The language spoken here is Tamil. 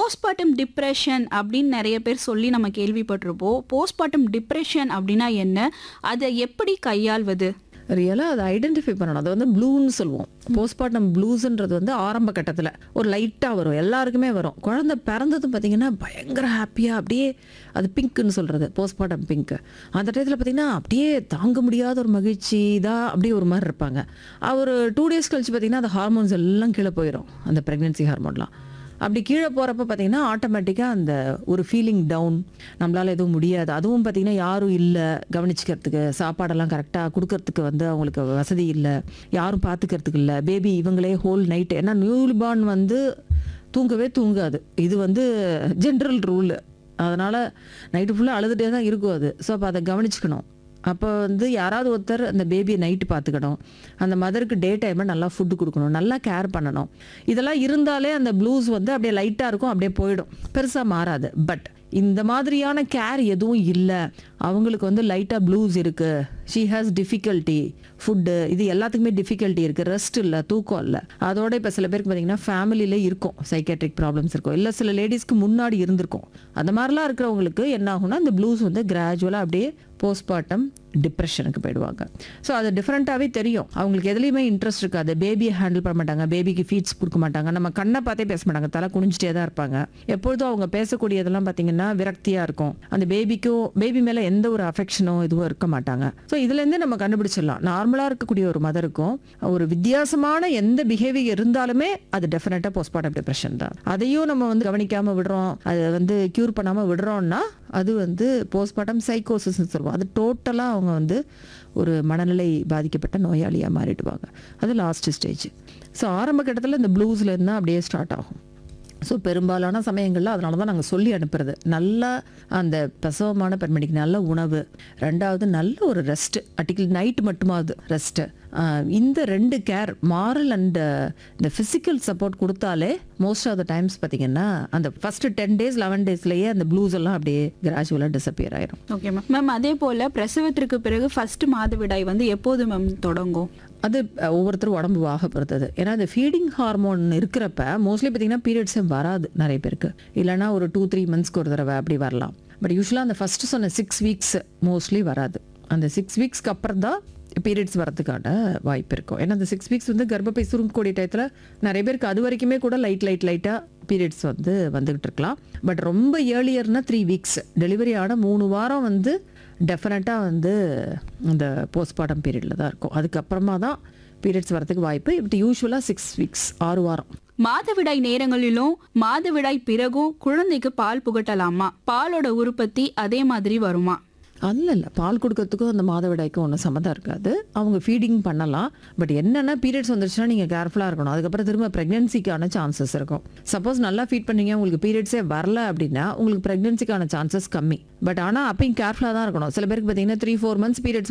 போஸ்ட்மார்ட்டம் டிப்ரெஷன் அப்படின்னு நிறைய பேர் சொல்லி நம்ம கேள்விப்பட்டிருப்போம் போஸ்ட்மார்ட்டம் டிப்ரெஷன் அப்படின்னா என்ன அதை எப்படி கையாள்வது ரியலாக அதை ஐடென்டிஃபை பண்ணணும் அது வந்து ப்ளூன்னு சொல்லுவோம் போஸ்ட்மார்ட்டம் ப்ளூஸ்ன்றது வந்து ஆரம்ப கட்டத்தில் ஒரு லைட்டாக வரும் எல்லாருக்குமே வரும் குழந்தை பிறந்ததும் பார்த்தீங்கன்னா பயங்கர ஹாப்பியாக அப்படியே அது பிங்க்குன்னு சொல்கிறது போஸ்ட்மார்ட்டம் பிங்க்கு அந்த டயத்தில் பார்த்தீங்கன்னா அப்படியே தாங்க முடியாத ஒரு மகிழ்ச்சி தான் அப்படியே ஒரு மாதிரி இருப்பாங்க ஒரு டூ டேஸ் கழிச்சு பார்த்தீங்கன்னா அந்த ஹார்மோன்ஸ் எல்லாம் கீழே போயிடும் அந்த ப்ரெக்னென்சி ஹார்மோன்லாம் அப்படி கீழே போகிறப்ப பார்த்தீங்கன்னா ஆட்டோமேட்டிக்காக அந்த ஒரு ஃபீலிங் டவுன் நம்மளால் எதுவும் முடியாது அதுவும் பார்த்தீங்கன்னா யாரும் இல்லை கவனிச்சிக்கிறதுக்கு சாப்பாடெல்லாம் கரெக்டாக கொடுக்கறதுக்கு வந்து அவங்களுக்கு வசதி இல்லை யாரும் பார்த்துக்கிறதுக்கு இல்லை பேபி இவங்களே ஹோல் நைட் ஏன்னா நியூபார்ன் வந்து தூங்கவே தூங்காது இது வந்து ஜென்ரல் ரூல் அதனால் நைட்டு ஃபுல்லாக அழுதுகிட்டே தான் இருக்கும் அது ஸோ அப்போ அதை கவனிச்சுக்கணும் அப்போ வந்து யாராவது ஒருத்தர் அந்த பேபியை நைட்டு பார்த்துக்கணும் அந்த மதருக்கு டே டைமில் நல்லா ஃபுட்டு கொடுக்கணும் நல்லா கேர் பண்ணணும் இதெல்லாம் இருந்தாலே அந்த ப்ளூஸ் வந்து அப்படியே லைட்டாக இருக்கும் அப்படியே போயிடும் பெருசாக மாறாது பட் இந்த மாதிரியான கேர் எதுவும் இல்லை அவங்களுக்கு வந்து லைட்டாக ப்ளூஸ் இருக்குது ஷீ ஹாஸ் டிஃபிகல்ட்டி ஃபுட்டு இது எல்லாத்துக்குமே டிஃபிகல்ட்டி இருக்குது ரெஸ்ட் இல்லை தூக்கம் இல்லை அதோட இப்போ சில பேருக்கு பார்த்தீங்கன்னா ஃபேமிலியிலே இருக்கும் சைக்கேட்ரிக் ப்ராப்ளம்ஸ் இருக்கும் இல்லை சில லேடிஸ்க்கு முன்னாடி இருந்திருக்கும் அந்த மாதிரிலாம் இருக்கிறவங்களுக்கு என்ன ஆகும்னா இந்த ப்ளூஸ் வந்து கிராஜுவலாக அப்படியே போஸ்ட்மார்ட்டம் டிப்ரெஷனுக்கு போயிடுவாங்க ஸோ அது டிஃப்ரெண்ட்டாகவே தெரியும் அவங்களுக்கு எதுலேயுமே இன்ட்ரெஸ்ட் இருக்காது பேபியை ஹேண்டில் பண்ண மாட்டாங்க பேபிக்கு ஃபீட்ஸ் கொடுக்க மாட்டாங்க நம்ம கண்ணை பார்த்தே பேச மாட்டாங்க தலை குனிஞ்சிட்டே தான் இருப்பாங்க எப்பொழுதும் அவங்க பேசக்கூடியதெல்லாம் பார்த்தீங்கன்னா விரக்தியாக இருக்கும் அந்த பேபிக்கும் பேபி மேலே எந்த ஒரு அஃபெக்ஷனோ இதுவும் இருக்க மாட்டாங்க ஸோ இதுலேருந்தே நம்ம கண்டுபிடிச்சிடலாம் நார்மலாக இருக்கக்கூடிய ஒரு மதருக்கும் ஒரு வித்தியாசமான எந்த பிஹேவியர் இருந்தாலுமே அது டெஃபினட்டாக போஸ்ட்மார்ட்டம் டிப்ரெஷன் தான் அதையும் நம்ம வந்து கவனிக்காமல் விடுறோம் அதை வந்து க்யூர் பண்ணாமல் விடுறோம்னா அது வந்து போஸ்ட்மார்ட்டம் சைக்கோசிஸ்ன்னு சொல்லுவோம் அது டோட்டலாக அவங்க வந்து ஒரு மனநிலை பாதிக்கப்பட்ட நோயாளியாக மாறிடுவாங்க அது லாஸ்ட் ஸ்டேஜ் ஸோ ஆரம்ப கட்டத்தில் இந்த ப்ளூஸில் இருந்தால் அப்படியே ஸ்டார்ட் ஆகும் ஸோ பெரும்பாலான சமயங்களில் அதனால தான் நாங்கள் சொல்லி அனுப்புறது நல்ல அந்த பிரசவமான பெண்மணிக்கு நல்ல உணவு ரெண்டாவது நல்ல ஒரு ரெஸ்ட் அட்டிக்கல் நைட் மட்டுமாவது ரெஸ்ட்டு இந்த ரெண்டு கேர் மாரல் அண்ட் இந்த ஃபிசிக்கல் சப்போர்ட் கொடுத்தாலே மோஸ்ட் ஆஃப் த டைம்ஸ் பார்த்தீங்கன்னா அந்த ஃபர்ஸ்ட் டென் டேஸ் லெவன் டேஸ்லேயே அந்த ப்ளூஸ் எல்லாம் அப்படியே கிராஜுவலாக டிசப்பியர் ஆயிரும் ஓகே மேம் மேம் அதே போல் பிரசவத்திற்கு பிறகு ஃபர்ஸ்ட் மாதவிடாய் வந்து எப்போது மேம் தொடங்கும் அது அஹ், ஒவ்வொருத்தரும் உடம்பு வாக பொறுத்தது ஏன்னா இந்த ஃபீடிங் ஹார்மோன் இருக்கிறப்ப மோஸ்ட்லி பார்த்தீங்கன்னா பீரியட்ஸே வராது நிறைய பேருக்கு இல்லைன்னா ஒரு டூ த்ரீ மந்த்ஸ்க்கு ஒரு தடவை அப்படி வரலாம் பட் யூஸ்வலாக அந்த ஃபர்ஸ்ட் சொன்ன சிக்ஸ் வீக்ஸ் மோஸ்ட்லி வராது அந்த சிக்ஸ் வீக்ஸ்க்கு அப்புறம் தான் பீரியட்ஸ் வரதுக்கான வாய்ப்பு இருக்கும் ஏன்னா அந்த சிக்ஸ் வீக்ஸ் வந்து கர்ப்பப்பை சுருங்கக்கூடிய டயத்தில் நிறைய பேருக்கு அது வரைக்குமே கூட லைட் லைட் லைட்டாக பீரியட்ஸ் வந்து வந்துகிட்டு இருக்கலாம் பட் ரொம்ப ஏர்லியர்னா த்ரீ வீக்ஸ் டெலிவரி ஆன மூணு வாரம் வந்து டெஃபினட்டாக வந்து இந்த போஸ்ட்மார்ட்டம் பீரியடில் தான் இருக்கும் அதுக்கப்புறமா தான் பீரியட்ஸ் வரதுக்கு வாய்ப்பு இப்படி யூஸ்வலாக சிக்ஸ் வீக்ஸ் ஆறு வாரம் மாதவிடாய் நேரங்களிலும் மாதவிடாய் பிறகும் குழந்தைக்கு பால் புகட்டலாமா பாலோட உற்பத்தி அதே மாதிரி வருமா அல்ல இல்லை பால் கொடுக்கறதுக்கும் அந்த மாதவிடாய்க்கும் ஒன்றும் சம்மந்தம் இருக்காது அவங்க ஃபீடிங் பண்ணலாம் பட் என்னென்ன பீரியட்ஸ் வந்துருச்சுன்னா நீங்கள் கேர்ஃபுல்லாக இருக்கணும் அதுக்கப்புறம் திரும்ப ப்ரெக்னென்சிக்கான சான்சஸ் இருக்கும் சப்போஸ் நல்லா ஃபீட் பண்ணீங்க உங்களுக்கு பீரியட்ஸே வரல அப்படின்னா உங்களுக்கு ப்ரெக்னென்சிக்கான சான்சஸ் கம்மி பட் ஆனால் அப்பயும் கேர்ஃபுல்லாக தான் இருக்கணும் சில பேருக்கு பார்த்தீங்கன்னா த்ரீ ஃபோர் மந்த்ஸ் பீரியட்ஸ்